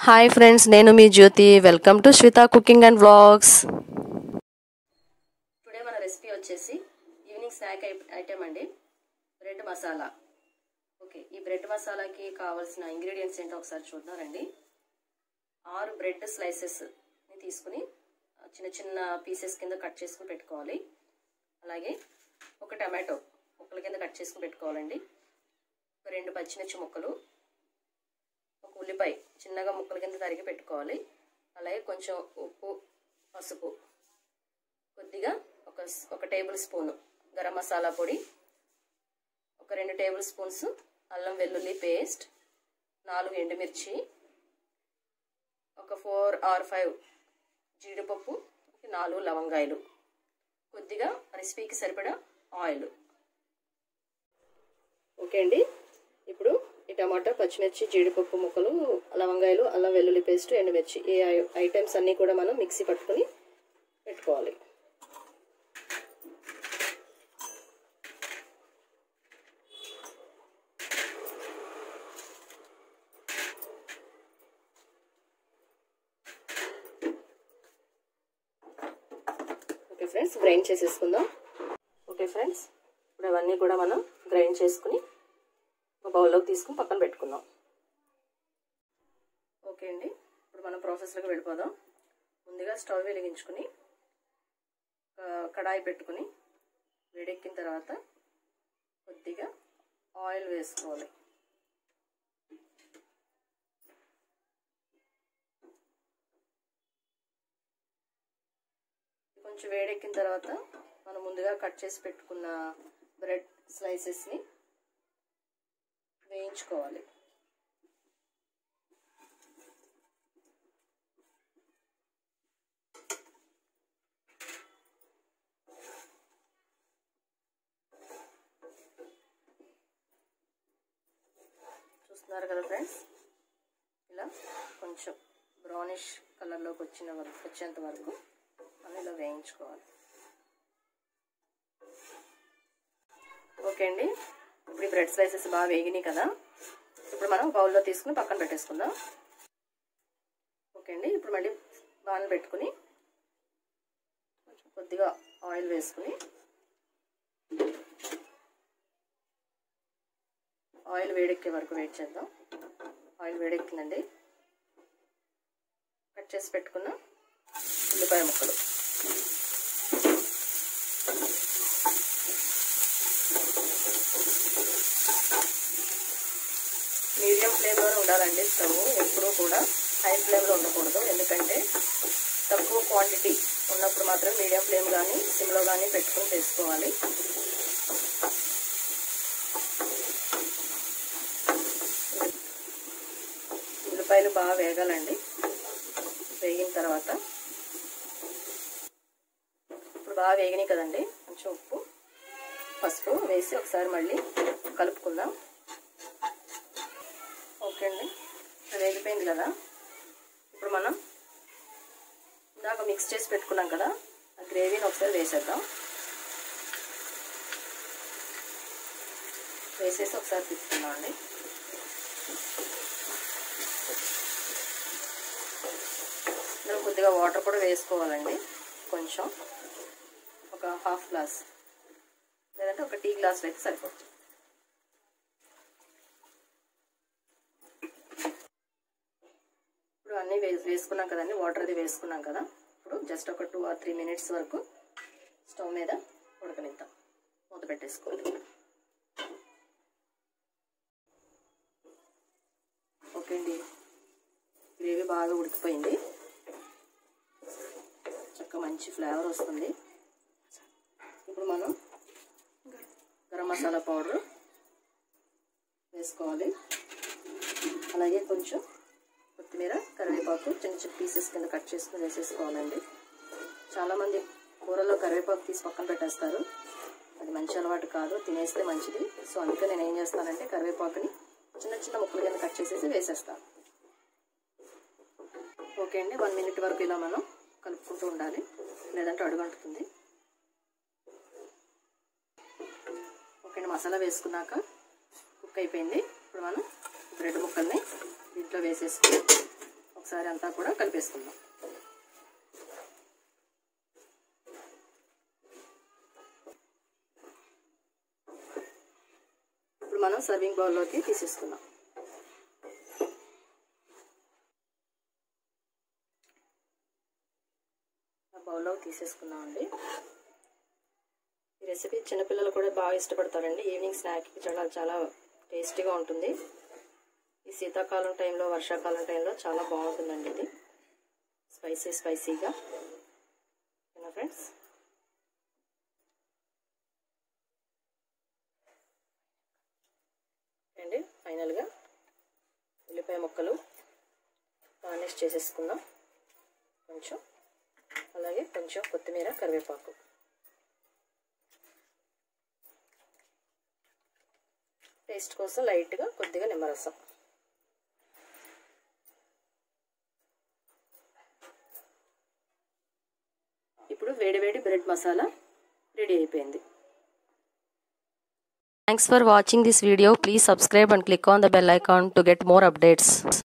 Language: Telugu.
హాయ్ ఫ్రెండ్స్ నేను మీ Jyothi welcome to Swetha cooking and vlogs today మన రెసిపీ వచ్చేసి ఈవినింగ్ స్నాక్ ఐటెం అండి బ్రెడ్ మసాలా ఓకే ఈ బ్రెడ్ మసాలాకి కావాల్సిన ఇంగ్రీడియంట్స్ ఏంటో ఒకసారి చూద్దామండి ఆరు బ్రెడ్ స్లైసెస్ని తీసుకుని చిన్న చిన్న పీసెస్ కింద కట్ చేసుకుని పెట్టుకోవాలి అలాగే ఒక టమాటో ముక్కల కింద కట్ చేసుకుని పెట్టుకోవాలండి ఒక రెండు పచ్చిమిర్చి ముక్కలు ఒక ఉల్లిపాయ చిన్నగా ముక్కల కింద తరిగి పెట్టుకోవాలి అలాగే కొంచెం ఉప్పు పసుపు కొద్దిగా ఒక ఒక టేబుల్ స్పూను గరం మసాలా పొడి ఒక రెండు టేబుల్ స్పూన్స్ అల్లం వెల్లుల్లి పేస్ట్ నాలుగు ఎండుమిర్చి ఒక ఫోర్ ఆర్ ఫైవ్ జీడిపప్పు నాలుగు లవంగాయలు కొద్దిగా రెసిపీకి సరిపడా ఆయిల్ ఓకే అండి ఇప్పుడు ఈ టమాటా పచ్చిమిర్చి జీడిపప్పు ముక్కలు లవంగాయలు అల్లం వెల్లుల్లి పేస్ట్ ఎండుమిర్చి ఈ ఐటమ్స్ అన్నీ కూడా మనం మిక్సీ పట్టుకొని పెట్టుకోవాలి ఓకే ఫ్రెండ్స్ గ్రైండ్ చేసేసుకుందాం ఓకే ఫ్రెండ్స్ ఇప్పుడు అవన్నీ కూడా మనం గ్రైండ్ చేసుకుని ఒక బౌల్లోకి తీసుకుని పక్కన పెట్టుకుందాం ఓకే అండి ఇప్పుడు మనం ప్రాసెస్లోకి వెళ్ళిపోదాం ముందుగా స్టవ్ వెలిగించుకుని కడాయి పెట్టుకుని వేడెక్కిన తర్వాత కొద్దిగా ఆయిల్ వేసుకోవాలి కొంచెం వేడెక్కిన తర్వాత మనం ముందుగా కట్ చేసి పెట్టుకున్న బ్రెడ్ స్లైసెస్ని వేయించుకోవాలి చూస్తున్నారు కదా ఫ్రెండ్స్ ఇలా కొంచెం బ్రౌనిష్ కలర్లోకి వచ్చిన వరకు వచ్చేంత వరకు మనం ఇలా వేయించుకోవాలి ఓకే అండి ఇప్పుడు ఈ బ్రెడ్ స్లైసెస్ బాగా వేగినాయి కదా ఇప్పుడు మనం బౌల్లో తీసుకుని పక్కన పెట్టేసుకుందాం ఓకే అండి ఇప్పుడు మళ్ళీ బాగా పెట్టుకుని కొంచెం కొద్దిగా ఆయిల్ వేసుకుని ఆయిల్ వేడెక్కే వరకు వెయిట్ చేద్దాం ఆయిల్ వేడెక్కిందండి కట్ చేసి పెట్టుకున్న ఉల్లిపాయ ముక్కలు మీడియం ఫ్లేమ్లోనే ఉండాలండి స్టవ్ ఎప్పుడూ కూడా హై ఫ్లేమ్లో ఉండకూడదు ఎందుకంటే తక్కువ క్వాంటిటీ ఉన్నప్పుడు మాత్రం మీడియం ఫ్లేమ్ కానీ సిమ్లో కానీ పెట్టుకుని చేసుకోవాలి ఉల్లిపాయలు బాగా వేగాలండి వేగిన తర్వాత ఇప్పుడు బాగా వేగినాయి కదండి కొంచెం ఉప్పు పసుపు వేసి ఒకసారి మళ్ళీ కలుపుకుందాం ఓకే అండి వేగిపోయింది కదా ఇప్పుడు మనం ఇందాక మిక్స్ చేసి పెట్టుకున్నాం కదా ఆ గ్రేవీని ఒకసారి వేసేద్దాం వేసేసి ఒకసారి తిప్పుకుందాం అండి ఇందులో కొద్దిగా వాటర్ కూడా వేసుకోవాలండి కొంచెం ఒక హాఫ్ గ్లాస్ లేదంటే ఒక టీ గ్లాస్ అయితే సరిపోతుంది ఇప్పుడు అన్నీ వేసుకున్నాం కదండి వాటర్ అది వేసుకున్నాం కదా ఇప్పుడు జస్ట్ ఒక టూ ఆర్ త్రీ మినిట్స్ వరకు స్టవ్ మీద ఉడకనిద్దాం మూత పెట్టేసుకోవాలి ఓకే అండి గ్రేవీ బాగా ఉడికిపోయింది చక్క మంచి ఫ్లేవర్ వస్తుంది ఇప్పుడు మనం గరం మసాలా పౌడర్ వేసుకోవాలి అలాగే కొంచెం కొత్తిమీర కరివేపాకు చిన్న చిన్న పీసెస్ కింద కట్ చేసుకుని వేసేసుకోవాలండి చాలామంది కూరలో కరివేపాకు తీసి పక్కన పెట్టేస్తారు అది మంచి అలవాటు కాదు తినేస్తే మంచిది సో అందుకే నేను ఏం చేస్తానంటే కరివేపాకుని చిన్న చిన్న ముక్కల కింద కట్ చేసేసి వేసేస్తాను ఓకే అండి వన్ మినిట్ వరకు ఇలా మనం కలుపుకుంటూ ఉండాలి లేదంటే అడుగంటుతుంది ఓకే అండి మసాలా వేసుకున్నాక కుక్ అయిపోయింది ఇప్పుడు మనం బ్రెడ్ ముక్కల్ని దీంట్లో వేసేసుకుని ఒక ఒకసారి అంతా కూడా కలిపేసుకుందాం ఇప్పుడు మనం సర్వింగ్ బౌల్లోకి తీసేసుకుందాం బౌల్లో తీసేసుకున్నామండి ఈ రెసిపీ చిన్నపిల్లలు కూడా బాగా ఇష్టపడతారండి ఈవినింగ్ స్నాక్కి చాలా చాలా టేస్టీగా ఉంటుంది ఈ శీతాకాలం టైంలో వర్షాకాలం టైంలో చాలా బాగుంటుందండి ఇది స్పైసీ స్పైసీగా ఓకేనా ఫ్రెండ్స్ అండి ఫైనల్గా ఉల్లిపాయ ముక్కలు గార్నిష్ చేసేసుకుందాం కొంచెం అలాగే కొంచెం కొత్తిమీర కరివేపాకు టేస్ట్ కోసం లైట్గా కొద్దిగా నిమ్మరసం ఇప్పుడు వేడివేడి బ్రెడ్ మసాలా రెడీ అయిపోయింది Thanks for watching this video. Please subscribe and click on the bell icon to get more updates.